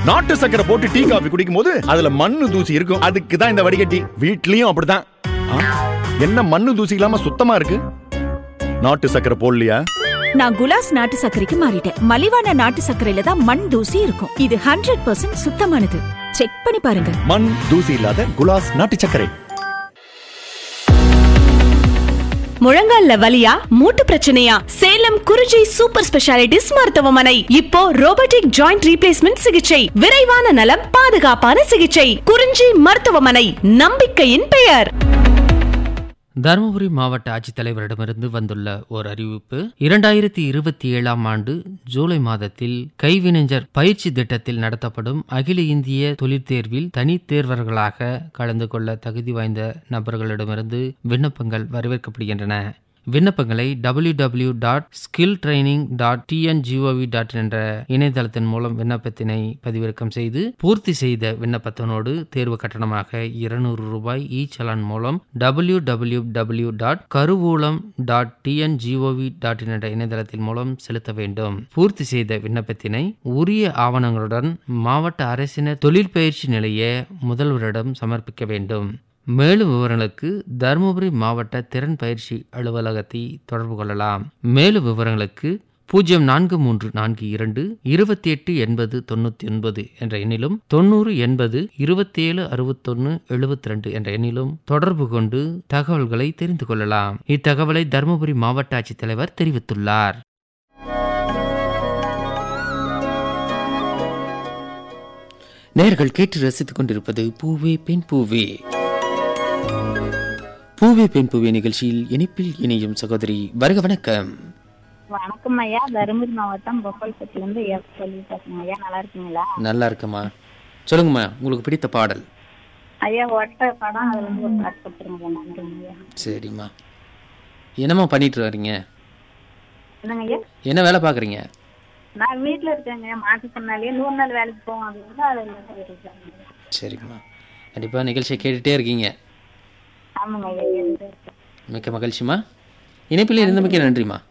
நாட்டு சக்கரை போட்டு டீ காபி குடிக்கும் போது அதுல மண்ணு தூசி இருக்கும் அதுக்கு தான் இந்த வடிகட்டி வீட்லயும் அப்படிதான் ஆ, என்ன மண்ணு தூசி இல்லாம சுத்தமா இருக்கு நாட்டு சக்கரை போடலையா நான் குலாஸ் நாட்டு சர்க்கரைக்கு மாறிட்டேன் மலிவான நாட்டு சர்க்கரையில தான் மண் தூசி இருக்கும் இது ஹண்ட்ரட் பர்சன்ட் சுத்தமானது செக் பண்ணி பாருங்க மண் தூசி இல்லாத குலாஸ் நாட்டு சர்க்கரை முழங்கால்ல வலியா மூட்டு பிரச்சனையா சேலம் குறிஞ்சி சூப்பர் ஸ்பெஷாலிட்டிஸ் மருத்துவமனை இப்போ ரோபோட்டிக் ஜாயிண்ட் ரீப்ளேஸ்மெண்ட் சிகிச்சை விரைவான நலம் பாதுகாப்பான சிகிச்சை குறிஞ்சி மருத்துவமனை நம்பிக்கையின் பெயர் தருமபுரி மாவட்ட ஆட்சித்தலைவரிடமிருந்து வந்துள்ள ஓர் அறிவிப்பு இரண்டாயிரத்தி இருபத்தி ஏழாம் ஆண்டு ஜூலை மாதத்தில் கைவினைஞர் பயிற்சி திட்டத்தில் நடத்தப்படும் அகில இந்திய தொழிற்தேர்வில் தனித் தேர்வர்களாக கலந்து கொள்ள தகுதி வாய்ந்த நபர்களிடமிருந்து விண்ணப்பங்கள் வரவேற்கப்படுகின்றன விண்ணப்பங்களை W W dot skill training dot TNGOV dot என்ற இணையதளத்தின் மூலம் விண்ணப்பத்தினை பதிவிறக்கம் செய்து பூர்த்தி செய்த விண்ணப்பத்தினோடு தேர்வு கட்டணமாக இருநூறு ரூபாய் இ சலான் மூலம் W W W dot karuvoolam dot TNGOV dot என்ற இணையதளத்தின் மூலம் செலுத்த வேண்டும் பூர்த்தி செய்த விண்ணப்பத்தினை உரிய ஆவணங்களுடன் மாவட்ட அரசினர் தொழில் பயிற்சி நிலைய முதல்வரிடம் சமர்ப்பிக்க வேண்டும் மேலும் விவரங்களுக்கு தருமபுரி மாவட்ட திறன் பயிற்சி அலுவலகத்தை தொடர்பு கொள்ளலாம் மேலும் விவரங்களுக்கு பூஜ்ஜியம் நான்கு மூன்று நான்கு இரண்டு இருபத்தி எட்டு எண்பது தொண்ணூற்றி ஒன்பது என்ற எண்ணிலும் தொண்ணூறு எண்பது இருபத்தி ஏழு அறுபத்தொன்று எழுபத்தி ரெண்டு என்ற எண்ணிலும் தொடர்பு கொண்டு தகவல்களை தெரிந்து கொள்ளலாம் இத்தகவலை தருமபுரி மாவட்ட ஆட்சித்தலைவர் தெரிவித்துள்ளார் நேர்கள் கேட்டு ரசித்துக் கொண்டிருப்பது பூவே பெண் பூவே பூவே பெண் பூவே நிகழ்ச்சியில் இனிப்பில் இணையும் சகோதரி வருக வணக்கம் வணக்கம் ஐயா தருமபுரி மாவட்டம் பொப்பல்பட்டில இருந்து எஃப் சொல்லி பேசுறேன் ஐயா நல்லா இருக்கீங்களா நல்லா இருக்கம்மா சொல்லுங்கம்மா உங்களுக்கு பிடித்த பாடல் ஐயா ஒட்ட படம் அதுல இருந்து ஒரு பாட்டு கொடுத்துருங்க நன்றிங்க ஐயா சரிம்மா என்னம்மா பண்ணிட்டு வரீங்க என்னங்க ஐயா என்ன வேலை பார்க்குறீங்க நான் வீட்டுல இருக்கேங்க மாட்டுத்திறனாலே நூறு நாள் வேலைக்கு போவோம் அப்படின்னு அது இருக்கேன். சரிம்மா கண்டிப்பாக நிகழ்ச்சியை கேட்டுகிட்டே இருக்கீங்க ஆமாங்க ஐயா கேட்டுட்டு இருக்கேன். மிக்க மகிழ்ச்சிம்மா இணைப்பில் இருந்தமைக்கு நன்றிம்மா